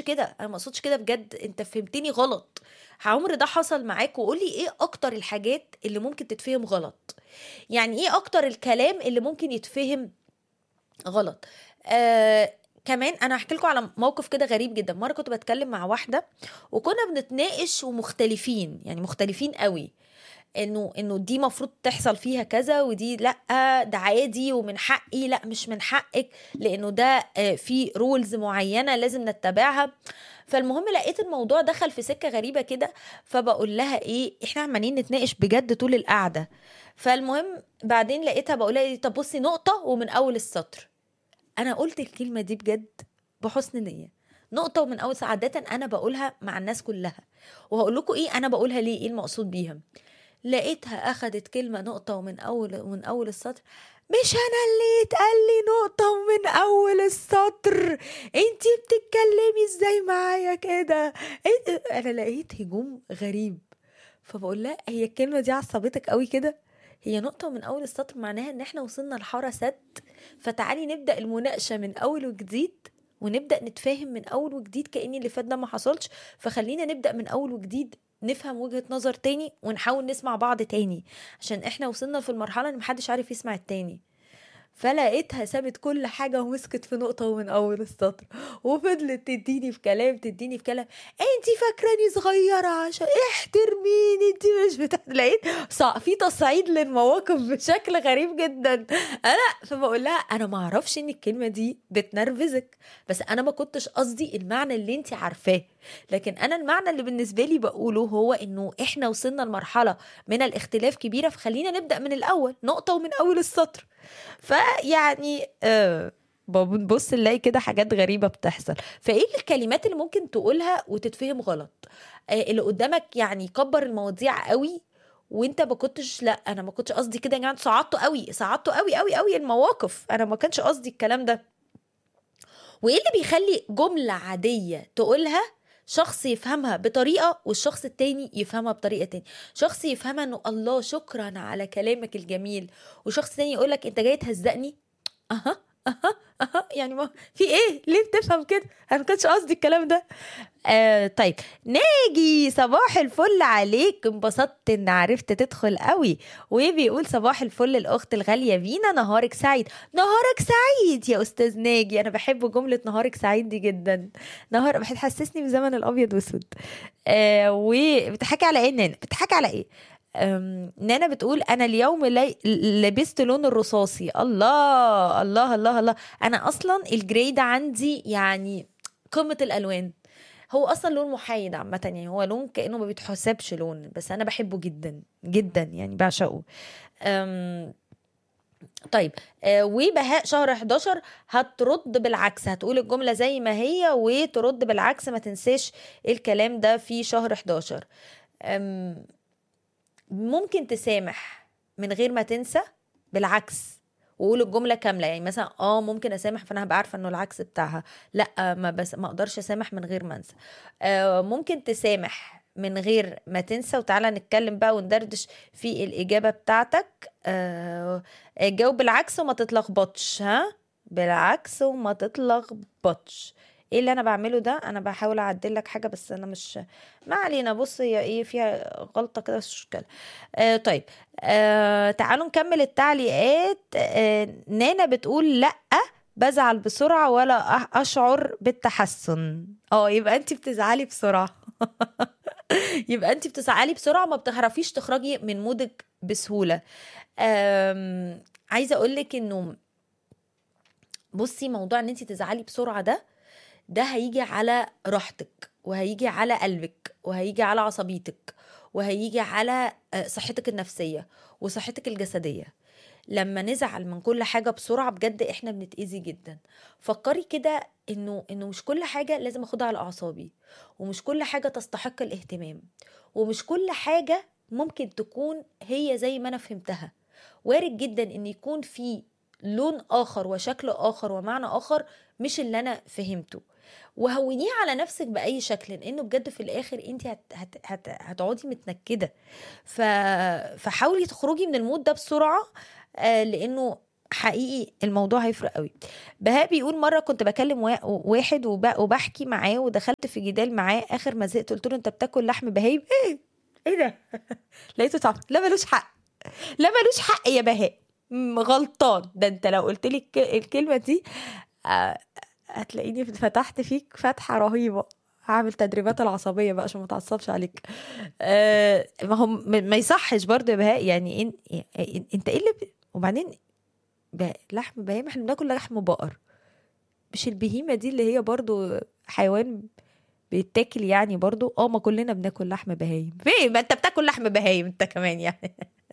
كده انا ما اقصدش كده بجد انت فهمتني غلط عمر ده حصل معاك وقولي ايه اكتر الحاجات اللي ممكن تتفهم غلط يعني ايه اكتر الكلام اللي ممكن يتفهم غلط آه كمان انا هحكي لكم على موقف كده غريب جدا مره كنت بتكلم مع واحده وكنا بنتناقش ومختلفين يعني مختلفين قوي انه انه دي مفروض تحصل فيها كذا ودي لا ده عادي ومن حقي لا مش من حقك لانه ده آه، في رولز معينه لازم نتبعها فالمهم لقيت الموضوع دخل في سكه غريبه كده فبقول لها ايه احنا عمالين نتناقش بجد طول القعده فالمهم بعدين لقيتها بقول لها إيه، طب بصي نقطه ومن اول السطر انا قلت الكلمه دي بجد بحسن نيه نقطه ومن اول عاده انا بقولها مع الناس كلها وهقول لكم ايه انا بقولها ليه ايه المقصود بيها لقيتها اخدت كلمه نقطه ومن اول ومن اول السطر مش انا اللي اتقال لي نقطه ومن اول السطر انتي بتتكلمي ازاي معايا كده إنت- انا لقيت هجوم غريب فبقول لها هي الكلمه دي عصبتك قوي كده هي نقطة من أول السطر معناها إن إحنا وصلنا لحارة سد فتعالي نبدأ المناقشة من أول وجديد ونبدأ نتفاهم من أول وجديد كأن اللي فات ده ما حصلش فخلينا نبدأ من أول وجديد نفهم وجهة نظر تاني ونحاول نسمع بعض تاني عشان إحنا وصلنا في المرحلة إن محدش عارف يسمع التاني فلقيتها سابت كل حاجة ومسكت في نقطة ومن أول السطر وفضلت تديني في كلام تديني في كلام انتي فاكراني صغيرة عشان احترميني انتي مش بتاع لقيت صع- في تصعيد للمواقف بشكل غريب جدا انا فبقول لها انا ما اعرفش ان الكلمة دي بتنرفزك بس انا ما كنتش قصدي المعنى اللي انتي عارفاه لكن انا المعنى اللي بالنسبة لي بقوله هو انه احنا وصلنا لمرحلة من الاختلاف كبيرة فخلينا نبدأ من الاول نقطة ومن اول السطر فيعني آه بنبص نلاقي كده حاجات غريبة بتحصل فايه الكلمات اللي ممكن تقولها وتتفهم غلط آه اللي قدامك يعني يكبر المواضيع قوي وانت ما كنتش لا انا ما كنتش قصدي كده يا جماعه صعدته قوي صعدته قوي قوي قوي المواقف انا ما كانش قصدي الكلام ده وايه اللي بيخلي جمله عاديه تقولها شخص يفهمها بطريقه والشخص التاني يفهمها بطريقه تاني شخص يفهمها انه الله شكرا على كلامك الجميل وشخص تاني يقولك انت جاي تهزقني اها اها اها يعني ما في ايه ليه بتفهم كده انا ما كانش قصدي الكلام ده آه طيب ناجي صباح الفل عليك انبسطت ان عرفت تدخل قوي وبيقول صباح الفل الاخت الغاليه بينا نهارك سعيد نهارك سعيد يا استاذ ناجي انا بحب جمله نهارك سعيد دي جدا نهار بتحسسني بزمن الابيض واسود آه وبتحكي على ايه نانا بتحكي على ايه أم، نانا بتقول انا اليوم لي... لبست لون الرصاصي الله الله الله الله انا اصلا الجراي ده عندي يعني قمه الالوان هو اصلا لون محايد عامه يعني هو لون كانه ما بيتحسبش لون بس انا بحبه جدا جدا يعني بعشقه أم... طيب آه وبهاء شهر 11 هترد بالعكس هتقول الجمله زي ما هي وترد بالعكس ما تنساش الكلام ده في شهر 11 أم... ممكن تسامح من غير ما تنسى بالعكس وقول الجمله كامله يعني مثلا اه ممكن اسامح فانا هبقى عارفه انه العكس بتاعها لا ما بس ما اقدرش اسامح من غير ما انسى آه ممكن تسامح من غير ما تنسى وتعالى نتكلم بقى وندردش في الاجابه بتاعتك آه جاوب بالعكس وما تتلخبطش ها بالعكس وما تتلخبطش ايه اللي انا بعمله ده انا بحاول اعدل لك حاجه بس انا مش ما علينا بص هي ايه فيها غلطه كده بس مش مشكله آه طيب آه تعالوا نكمل التعليقات آه نانا بتقول لا بزعل بسرعه ولا أ- اشعر بالتحسن اه يبقى انت بتزعلي بسرعه يبقى انت بتزعلي بسرعه ما بتعرفيش تخرجي من مودك بسهوله آم، عايزه اقول لك انه بصي موضوع ان انت تزعلي بسرعه ده ده هيجي على راحتك وهيجي على قلبك وهيجي على عصبيتك وهيجي على آه، صحتك النفسيه وصحتك الجسديه لما نزعل من كل حاجه بسرعه بجد احنا بنتاذي جدا فكري كده انه انه مش كل حاجه لازم اخدها على اعصابي ومش كل حاجه تستحق الاهتمام ومش كل حاجه ممكن تكون هي زي ما انا فهمتها وارد جدا ان يكون في لون اخر وشكل اخر ومعنى اخر مش اللي انا فهمته وهونيه على نفسك باي شكل لانه بجد في الاخر انت هت هت هت هتقعدي متنكده ف... فحاولي تخرجي من المود ده بسرعه آه لانه حقيقي الموضوع هيفرق قوي بهاء بيقول مره كنت بكلم وا- واحد وب- وبحكي معاه ودخلت في جدال معاه اخر ما زهقت قلت له انت بتاكل لحم بهايم ايه ايه ده لقيته طعم لا ملوش حق لا ملوش حق يا بهاء م- غلطان ده انت لو قلت لي الك- الكلمه دي آه، هتلاقيني فتحت فيك فتحه رهيبه هعمل تدريبات العصبيه بقى عشان ما تعصبش عليك آه، ما هو م- ما يصحش برضه يا بهاء يعني إن إن- انت ايه اللي ب... وبعدين ب- لحم بهيمه احنا بناكل لحم بقر مش البهيمه دي اللي هي برضو حيوان بيتاكل يعني برضو اه ما كلنا بناكل لحم بهايم فين ما انت بتاكل لحم بهايم انت كمان يعني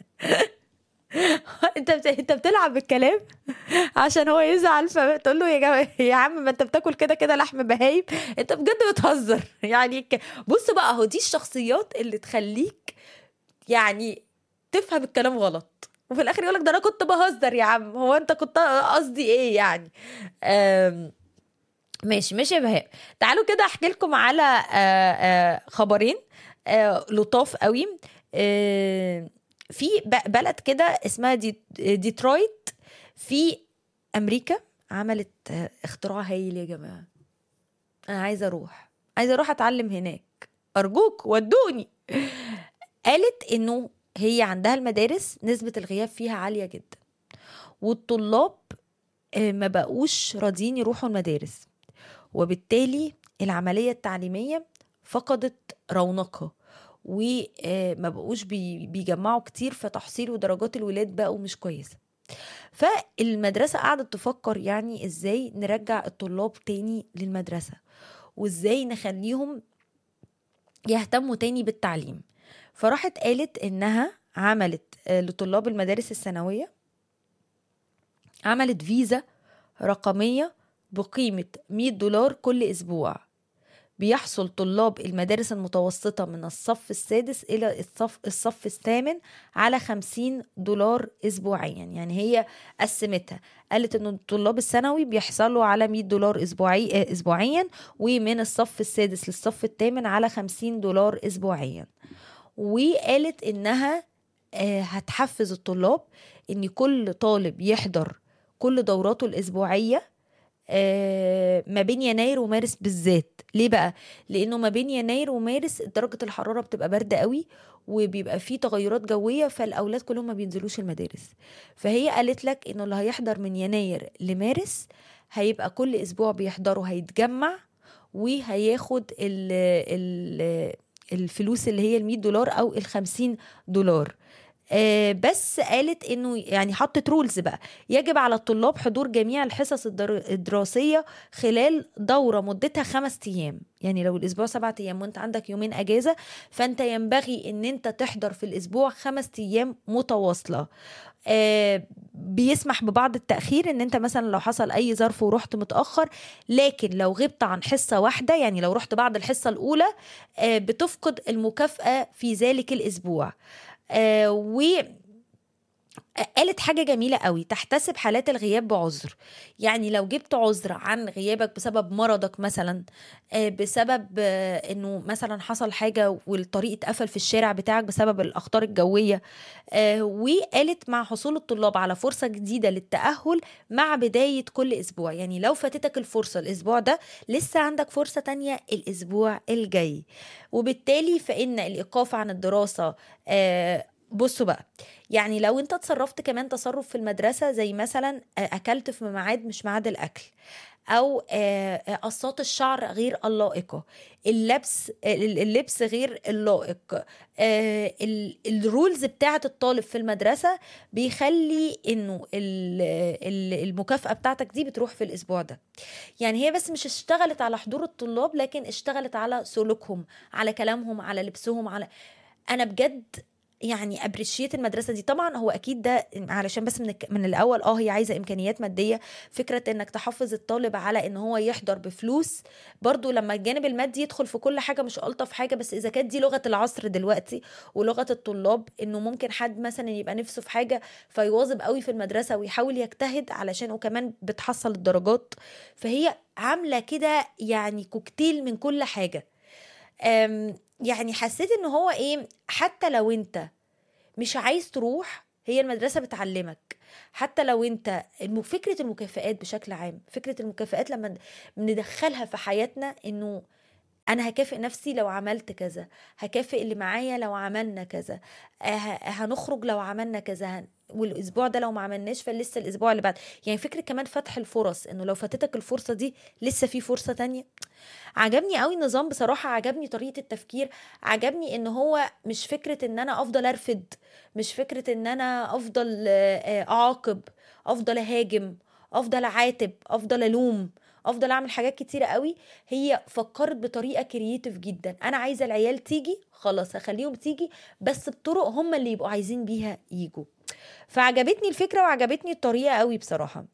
انت بت... انت بتلعب بالكلام عشان هو يزعل فتقول له يا جماعة يا عم ما انت بتاكل كده كده لحم بهايم انت بجد بتهزر يعني ك... بص بقى اهو دي الشخصيات اللي تخليك يعني تفهم الكلام غلط وفي الاخر يقولك ده انا كنت بهزر يا عم هو انت كنت قصدي ايه يعني أم... ماشي ماشي يا بهاء تعالوا كده احكي لكم على آه، آه، خبرين آه، لطاف قوي آه، في ب- بلد كده اسمها دي ديترويت في امريكا عملت آه، اختراع هايل يا جماعه انا عايزه اروح عايزه اروح اتعلم هناك ارجوك ودوني قالت انه هي عندها المدارس نسبه الغياب فيها عاليه جدا والطلاب آه، ما بقوش راضيين يروحوا المدارس وبالتالي العملية التعليمية فقدت رونقها وما بقوش بي- بيجمعوا كتير فتحصيل ودرجات الولاد بقوا مش كويسة فالمدرسة قعدت تفكر يعني ازاي نرجع الطلاب تاني للمدرسة وازاي نخليهم يهتموا تاني بالتعليم فراحت قالت انها عملت آه، لطلاب المدارس الثانوية عملت فيزا رقمية بقيمة 100 دولار كل أسبوع بيحصل طلاب المدارس المتوسطة من الصف السادس إلى الصف, الصف الثامن على 50 دولار أسبوعيا يعني هي قسمتها قالت إن الطلاب الثانوي بيحصلوا على 100 دولار أسبوعي آه، أسبوعيا ومن الصف السادس للصف الثامن على 50 دولار أسبوعيا وقالت إنها آه، هتحفز الطلاب إن كل طالب يحضر كل دوراته الأسبوعية آه، ما بين يناير ومارس بالذات ليه بقى لانه ما بين يناير ومارس درجه الحراره بتبقى بارده قوي وبيبقى فيه تغيرات جويه فالاولاد كلهم ما بينزلوش المدارس فهي قالت لك انه اللي هيحضر من يناير لمارس هيبقى كل اسبوع بيحضروا هيتجمع وهياخد ال ال الفلوس اللي هي ال 100 دولار او ال 50 دولار آه، بس قالت انه يعني حطت رولز بقى يجب على الطلاب حضور جميع الحصص الدر- الدراسية خلال دورة مدتها خمس أيام يعني لو الأسبوع سبعة أيام وأنت عندك يومين أجازة فأنت ينبغي أن أنت تحضر في الأسبوع خمس أيام متواصلة آه بيسمح ببعض التأخير ان انت مثلا لو حصل اي ظرف ورحت متأخر لكن لو غبت عن حصة واحدة يعني لو رحت بعد الحصة الاولى آه بتفقد المكافأة في ذلك الاسبوع آه و قالت حاجة جميلة قوي تحتسب حالات الغياب بعذر يعني لو جبت عذر عن غيابك بسبب مرضك مثلا آه، بسبب آه، انه مثلا حصل حاجة والطريق اتقفل في الشارع بتاعك بسبب الاخطار الجوية آه، وقالت مع حصول الطلاب على فرصة جديدة للتأهل مع بداية كل اسبوع يعني لو فاتتك الفرصة الاسبوع ده لسه عندك فرصة تانية الاسبوع الجاي وبالتالي فإن الإيقاف عن الدراسة آه، بصوا بقى يعني لو انت اتصرفت كمان تصرف في المدرسة زي مثلا آه، اكلت في ميعاد مش ميعاد الاكل او آه، آه، قصات الشعر غير اللائقة اللبس آه، اللبس غير اللائق آه، ال- الرولز بتاعة الطالب في المدرسة بيخلي انه ال- ال- المكافأة بتاعتك دي بتروح في الاسبوع ده يعني هي بس مش اشتغلت على حضور الطلاب لكن اشتغلت على سلوكهم على كلامهم على لبسهم على انا بجد يعني ابريشيت المدرسه دي طبعا هو اكيد ده علشان بس من الك- من الاول اه هي عايزه امكانيات ماديه فكره انك تحفز الطالب على ان هو يحضر بفلوس برضو لما الجانب المادي يدخل في كل حاجه مش الطف حاجه بس اذا كانت دي لغه العصر دلوقتي ولغه الطلاب انه ممكن حد مثلا يبقى نفسه في حاجه فيواظب قوي في المدرسه ويحاول يجتهد علشان وكمان بتحصل الدرجات فهي عامله كده يعني كوكتيل من كل حاجه أم، يعني حسيت ان هو ايه حتى لو انت مش عايز تروح هي المدرسه بتعلمك حتى لو انت الم- فكره المكافآت بشكل عام فكره المكافآت لما ندخلها في حياتنا انه انا هكافئ نفسي لو عملت كذا هكافئ اللي معايا لو عملنا كذا آه، ه- هنخرج لو عملنا كذا هن- والاسبوع ده لو ما عملناش فلسه الاسبوع اللي بعد يعني فكره كمان فتح الفرص انه لو فاتتك الفرصه دي لسه في فرصه تانية عجبني قوي النظام بصراحه عجبني طريقه التفكير عجبني ان هو مش فكره ان انا افضل ارفض مش فكره ان انا افضل آه، آه، اعاقب افضل اهاجم افضل اعاتب افضل الوم افضل اعمل حاجات كتيره قوي هي فكرت بطريقه كرييتيف جدا انا عايزه العيال تيجي خلاص هخليهم تيجي بس بطرق هم اللي يبقوا عايزين بيها يجوا فعجبتني الفكره وعجبتني الطريقه قوي بصراحه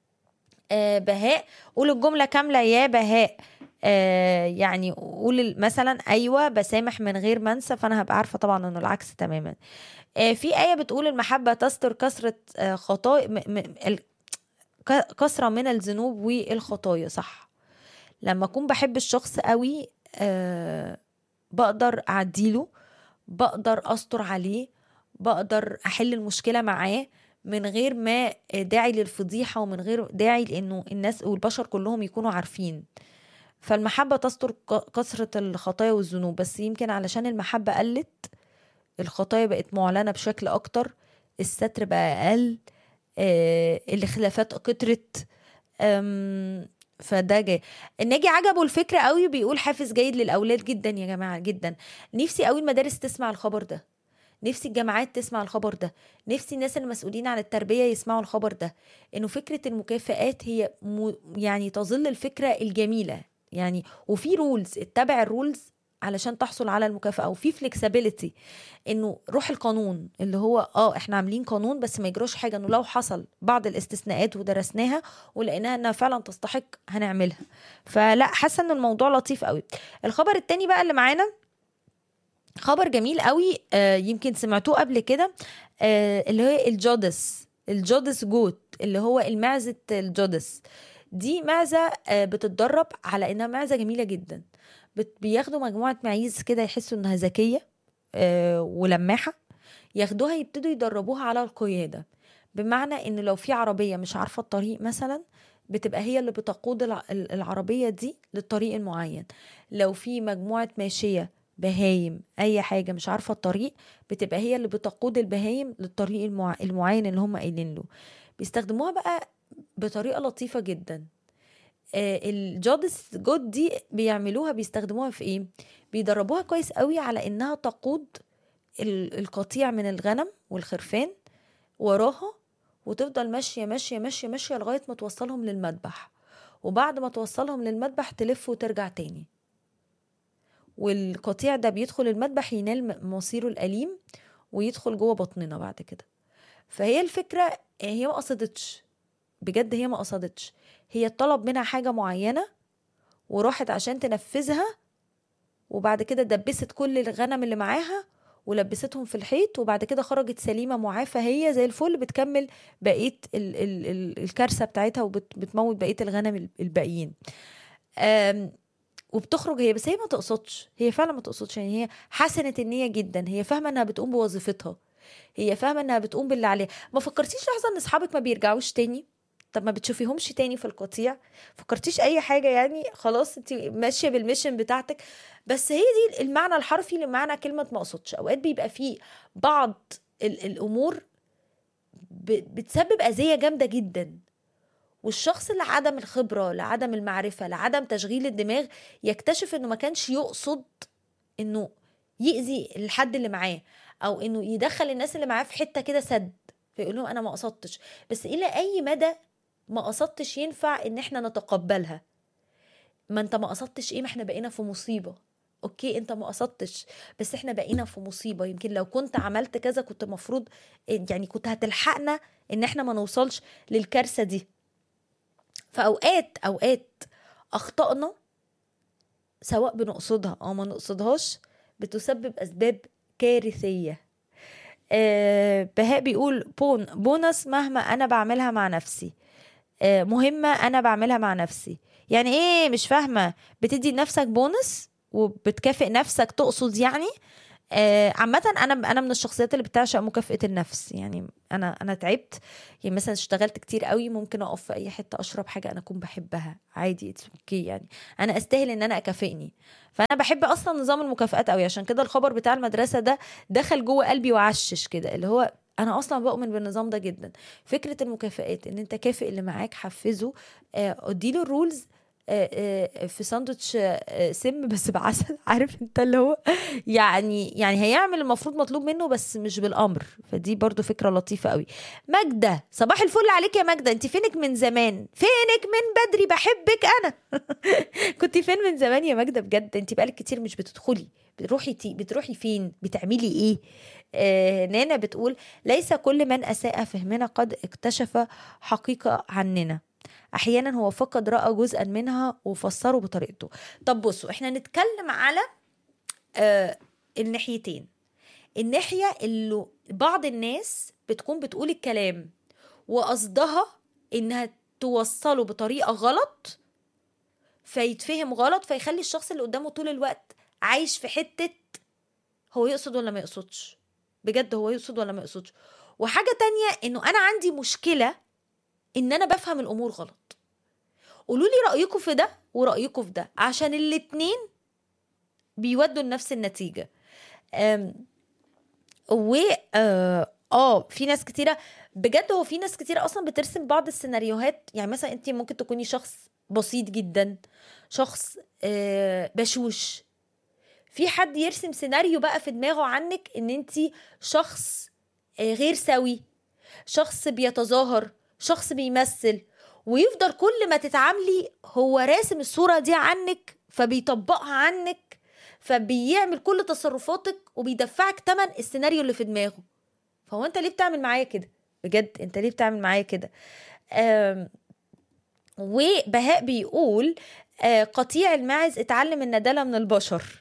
آه بهاء قول الجمله كامله يا بهاء آه يعني قول ال- مثلا ايوه بسامح من غير ما انسى فانا هبقى عارفه طبعا انه العكس تماما آه في ايه بتقول المحبه تستر كثره آه خطايا م- م- ال- ك- كثره من الذنوب والخطايا صح لما اكون بحب الشخص قوي آه بقدر اعديله بقدر استر عليه بقدر احل المشكله معاه من غير ما داعي للفضيحه ومن غير داعي لانه الناس والبشر كلهم يكونوا عارفين فالمحبه تستر ك- كثره الخطايا والذنوب بس يمكن علشان المحبه قلت الخطايا بقت معلنه بشكل اكتر الستر بقى اقل آه، الخلافات كترت أم، فده جاي الناجي عجبه الفكره قوي بيقول حافز جيد للاولاد جدا يا جماعه جدا نفسي قوي المدارس تسمع الخبر ده نفسي الجامعات تسمع الخبر ده نفسي الناس المسؤولين عن التربيه يسمعوا الخبر ده انه فكره المكافآت هي م... يعني تظل الفكره الجميله يعني وفي رولز اتبع الرولز علشان تحصل على المكافأة وفي فليكسابيليتي انه روح القانون اللي هو اه احنا عاملين قانون بس ما يجراش حاجة انه لو حصل بعض الاستثناءات ودرسناها ولقيناها انها فعلا تستحق هنعملها فلا حاسة ان الموضوع لطيف قوي الخبر التاني بقى اللي معانا خبر جميل قوي آه يمكن سمعتوه قبل كده آه اللي هو الجودس الجودس جوت اللي هو المعزة الجودس دي معزة آه بتتدرب على انها معزة جميلة جدا بت- بياخدوا مجموعة معيز كده يحسوا انها ذكية آه ولماحة ياخدوها يبتدوا يدربوها على القيادة بمعنى ان لو في عربية مش عارفة الطريق مثلا بتبقى هي اللي بتقود الع- ال- العربية دي للطريق المعين لو في مجموعة ماشية بهايم اي حاجة مش عارفة الطريق بتبقى هي اللي بتقود البهايم للطريق المع... المعين اللي هم قايلين له بيستخدموها بقى بطريقة لطيفة جدا آه، الجودس جود دي بيعملوها بيستخدموها في ايه بيدربوها كويس قوي على انها تقود ال- القطيع من الغنم والخرفان وراها وتفضل ماشيه ماشيه ماشيه ماشيه لغايه ما توصلهم للمذبح وبعد ما توصلهم للمذبح تلف وترجع تاني والقطيع ده بيدخل المذبح ينال م- مصيره الأليم ويدخل جوه بطننا بعد كده فهي الفكرة هي ما قصدتش بجد هي ما قصدتش هي طلب منها حاجة معينة وراحت عشان تنفذها وبعد كده دبست كل الغنم اللي معاها ولبستهم في الحيط وبعد كده خرجت سليمة معافى هي زي الفل بتكمل بقية ال ال ال الكارثة بتاعتها وبتموت بقية الغنم ال- الباقيين آم، وبتخرج هي بس هي ما تقصدش هي فعلا ما تقصدش يعني هي حسنة النية جدا هي فاهمة انها بتقوم بوظيفتها هي فاهمة انها بتقوم باللي عليها ما فكرتيش لحظة ان اصحابك ما بيرجعوش تاني طب ما بتشوفيهمش تاني في القطيع فكرتيش اي حاجة يعني خلاص انت ماشية بالميشن بتاعتك بس هي دي المعنى الحرفي لمعنى كلمة ما اقصدش اوقات بيبقى فيه بعض ال- الامور ب- بتسبب اذية جامدة جدا والشخص اللي عدم الخبرة لعدم المعرفة لعدم تشغيل الدماغ يكتشف انه ما كانش يقصد انه يأذي الحد اللي معاه او انه يدخل الناس اللي معاه في حتة كده سد فيقول لهم انا ما قصدتش بس الى اي مدى ما قصدتش ينفع ان احنا نتقبلها ما انت ما قصدتش ايه ما احنا بقينا في مصيبة اوكي انت ما قصدتش بس احنا بقينا في مصيبة يمكن لو كنت عملت كذا كنت المفروض يعني كنت هتلحقنا ان احنا ما نوصلش للكارثة دي فاوقات اوقات اخطائنا سواء بنقصدها او ما نقصدهاش بتسبب اسباب كارثيه آه بهاء بيقول بون بونص مهما انا بعملها مع نفسي آه مهمه انا بعملها مع نفسي يعني ايه مش فاهمه بتدي لنفسك بونص وبتكافئ نفسك تقصد يعني آه، عامة انا انا من الشخصيات اللي بتعشق مكافأة النفس يعني انا انا تعبت يعني مثلا اشتغلت كتير قوي ممكن اقف في اي حتة اشرب حاجة انا اكون بحبها عادي اتس اوكي يعني انا استاهل ان انا اكافئني فانا بحب اصلا نظام المكافآت قوي عشان كده الخبر بتاع المدرسة ده دخل جوه قلبي وعشش كده اللي هو انا اصلا بؤمن بالنظام ده جدا فكره المكافآت ان انت كافئ اللي معاك حفزه آه، اديله الرولز آه، آه، في ساندوتش آه، سم بس بعسل عارف انت اللي هو يعني يعني هيعمل المفروض مطلوب منه بس مش بالامر فدي برضو فكره لطيفه قوي ماجده صباح الفل عليك يا ماجده انت فينك من زمان فينك من بدري بحبك انا كنت فين من زمان يا ماجده بجد انت بقالك كتير مش بتدخلي بتروحي تي بتروحي فين بتعملي ايه آه نانا بتقول ليس كل من اساء فهمنا قد اكتشف حقيقه عننا احيانا هو فقد راى جزءا منها وفسره بطريقته طب بصوا احنا نتكلم على آه الناحيتين الناحيه اللي بعض الناس بتكون بتقول الكلام وقصدها انها توصله بطريقه غلط فيتفهم غلط فيخلي الشخص اللي قدامه طول الوقت عايش في حته هو يقصد ولا ما يقصدش بجد هو يقصد ولا ما يقصدش وحاجه تانية انه انا عندي مشكله ان انا بفهم الامور غلط قولوا لي رايكم في ده ورايكم في ده عشان الاتنين بيودوا لنفس النتيجه أم و اه آه، في ناس كتيره بجد هو في ناس كتيره اصلا بترسم بعض السيناريوهات يعني مثلا انت ممكن تكوني شخص بسيط جدا شخص آه بشوش في حد يرسم سيناريو بقى في دماغه عنك ان انت شخص آه غير سوي شخص بيتظاهر شخص بيمثل ويفضل كل ما تتعاملي هو راسم الصورة دي عنك فبيطبقها عنك فبيعمل كل تصرفاتك وبيدفعك تمن السيناريو اللي في دماغه فهو انت ليه بتعمل معايا كده بجد انت ليه بتعمل معايا كده آم، وبهاء بيقول آه، قطيع الماعز اتعلم الندالة من البشر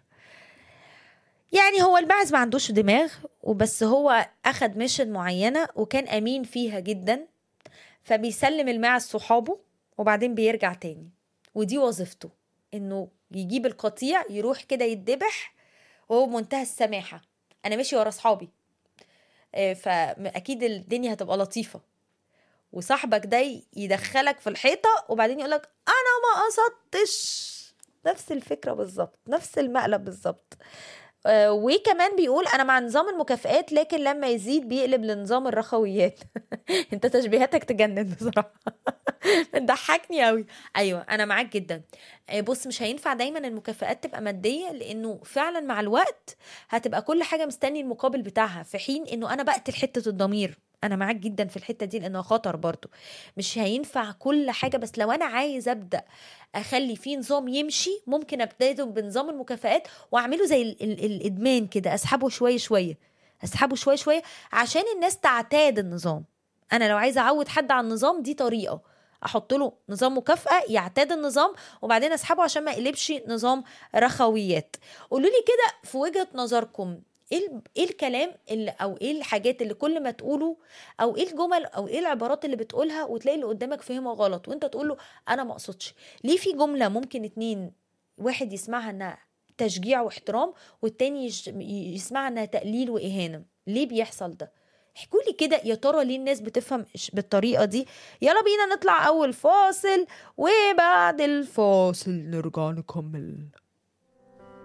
يعني هو الماعز ما عندوش دماغ وبس هو اخد ميشن معينة وكان امين فيها جدا فبيسلم الماعز صحابه وبعدين بيرجع تاني ودي وظيفته انه يجيب القطيع يروح كده يتذبح وهو بمنتهى السماحة انا ماشي ورا اصحابي آه، فاكيد الدنيا هتبقى لطيفة وصاحبك ده يدخلك في الحيطة وبعدين يقولك انا ما قصدتش نفس الفكرة بالظبط نفس المقلب بالظبط آه، وكمان بيقول انا مع نظام المكافآت لكن لما يزيد بيقلب لنظام الرخويات انت تشبيهاتك تجنن بصراحه بتضحكني قوي ايوه انا معاك جدا آه، بص مش هينفع دايما المكافآت تبقى ماديه لانه فعلا مع الوقت هتبقى كل حاجه مستني المقابل بتاعها في حين انه انا بقتل حته الضمير انا معاك جدا في الحته دي لانها خطر برضو مش هينفع كل حاجه بس لو انا عايز ابدا اخلي فيه نظام يمشي ممكن ابتدي بنظام المكافآت واعمله زي ال- ال- الادمان كده اسحبه شويه شويه اسحبه شويه شويه عشان الناس تعتاد النظام انا لو عايزه اعود حد على النظام دي طريقه احط له نظام مكافاه يعتاد النظام وبعدين اسحبه عشان ما يقلبش نظام رخويات قولوا لي كده في وجهه نظركم ايه ال- ايه الكلام اللي او ايه الحاجات اللي كل ما تقوله او ايه الجمل او ايه العبارات اللي بتقولها وتلاقي اللي قدامك فهمها غلط وانت تقول له انا ما اقصدش ليه في جمله ممكن اتنين واحد يسمعها انها تشجيع واحترام والتاني يش- يسمعها انها تقليل واهانه ليه بيحصل ده احكوا لي كده يا ترى ليه الناس بتفهم ش- بالطريقه دي يلا بينا نطلع اول فاصل وبعد الفاصل نرجع نكمل